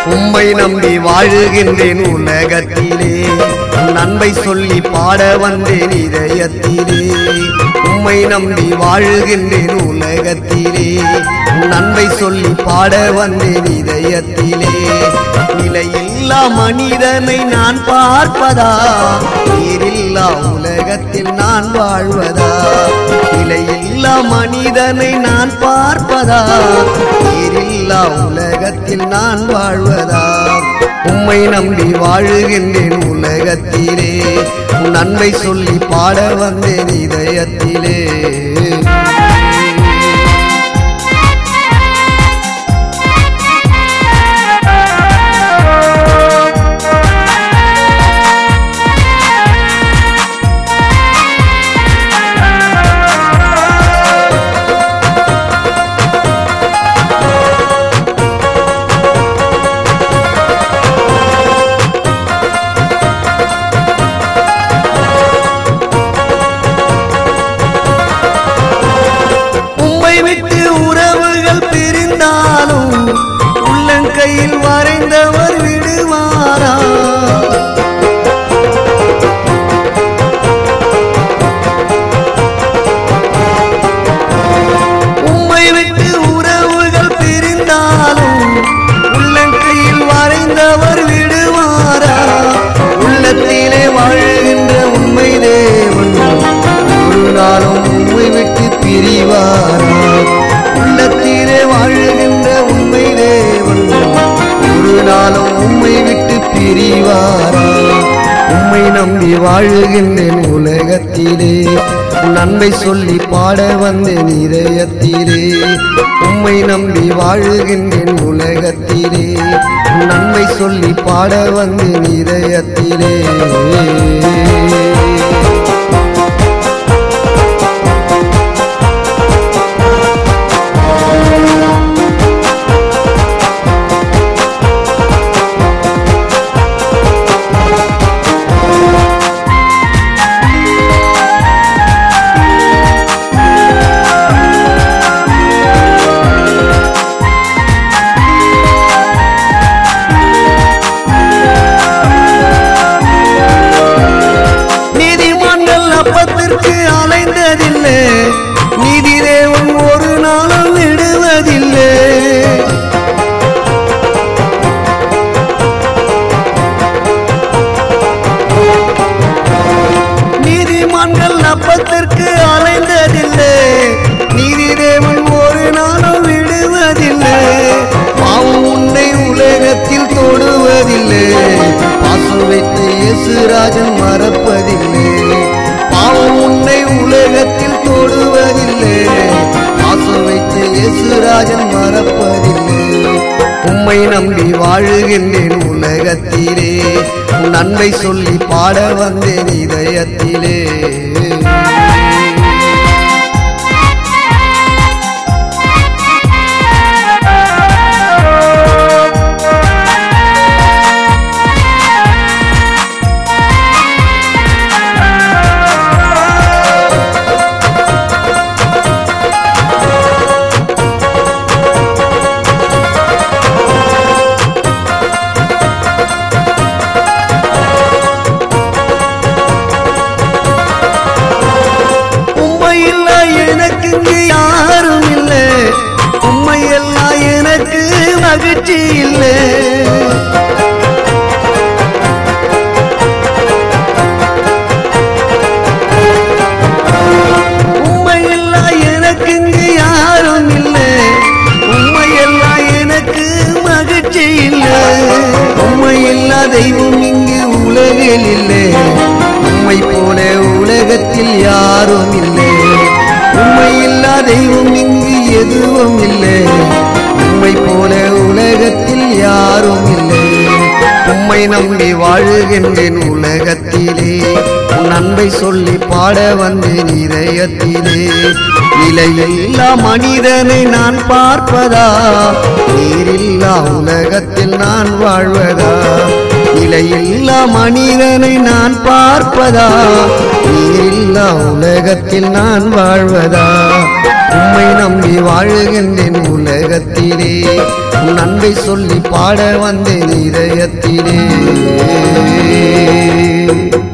உம்மை நம்பி வாழுகின்றேன் உலகத்திலே உன் அன்பை சொல்லி பாட வந்தேன் இதயத்திலே உம்மை நம்பி வாழுகின்றேன் உலகத்திலே உன் அன்பை சொல்லி பாட வந்தேன் இதயத்திலே நிலையில்லா மனிதனை நான் பார்ப்பதா நீரில்லா உலகத்தில் நான் வாழ்வதா நிலையில்லா மனிதனை நான் பார்ப்பதா நீரில்லா உலகத்தில் நான் வாழ்வதா உம்மை நம்பி வாழுகின்றேன் உலகத்திலே உன் அன்பை சொல்லி பாட வந்தேன் இதயத்திலே உம்மை விட்டு உறவுகள் பிரிந்தாலும் உள்ளங்கையில் வரைந்தவர் விடுவாரா உம்மை விட்டு உறவுகள் பிரிந்தாலும் உள்ளங்கையில் வரைந்தவர் விடுவாரா உள்ளத்திலே வாழ்கின்ற உண்மை தேவன் ஒரு நாளும் உம்மை விட்டு பிரிவாரா உள்ளத்திலே வாழ்கின்ற உண்மை தேவன் ஒரு நாளும் உம்மை விட்டு பிரிவாரா உம்மை நம்பி வாழுகின்றேன் உலகத்திலே உன் அன்பை சொல்லி பாட வந்தேன் இதயத்திலே உம்மை நம்பி வாழுகின்றேன் உலகத்திலே உன் அன்பை சொல்லி பாட வந்தேன் இதயத்திலே நீதிமான்கள் அப்பத்திற்கு அலைந்ததில்லை நீதி தேவன் ஒரு நாளும் விடுவதில்லை நீதிமான்கள் அப்பத்திற்கு அலைந்ததில்லை நீதி தேவன் ஒரு நாளும் விடுவதில்லை பாவம் உன்னை உலகத்தில் தொடுவதில்லை பாசம் வைத்த இயேசுராஜன் மறப்பதில்லை பாவம் உன்னை உலகத்தில் தொடுவதில்லை பாசம் வைத்த இயேசுராஜன் மறப்பதில்லை உம்மை நம்பி வாழுகின்றேன் உலகத்திலே உன் அன்பை சொல்லி பாட வந்தேன் இதயத்திலே உம்மை இல்லா எனக்கு இங்கு யாரும் இல்லை உம்மை எல்லாம் எனக்கு மகிழ்ச்சி இல்லை உம்மை இல்லா எனக்கு இங்கு யாரும் இல்லை உம்மை எல்லாம் எனக்கு மகிழ்ச்சி இல்லை உம்மை இல்லா தெய்வம் இங்கு உலகில் இல்லை உம்மை போல உலகத்தில் யாரும் இல்லை உம்மை இல்லா தெய்வம் இங்கு எதுவும் இல்லை உம்மை போல உலகத்தில் யாரும் இல்லை உம்மை நம்பி வாழுகின்றேன் உலகத்திலே உன் அன்பை சொல்லி பாட வந்தேன் இதயத்திலே நிலையில்லா மனிதனை நான் பார்ப்பதா நீரில்லா உலகத்தில் நான் வாழ்வதா நிலையில்லா மனிதனை நான் பார்ப்பதா நீரில்லா உலகத்தில் நான் வாழ்வதா உம்மை நம்பி வாழுகின்றேன் உலகத்திலே உன் அன்பை சொல்லி பாட வந்தேன் இதயத்திலே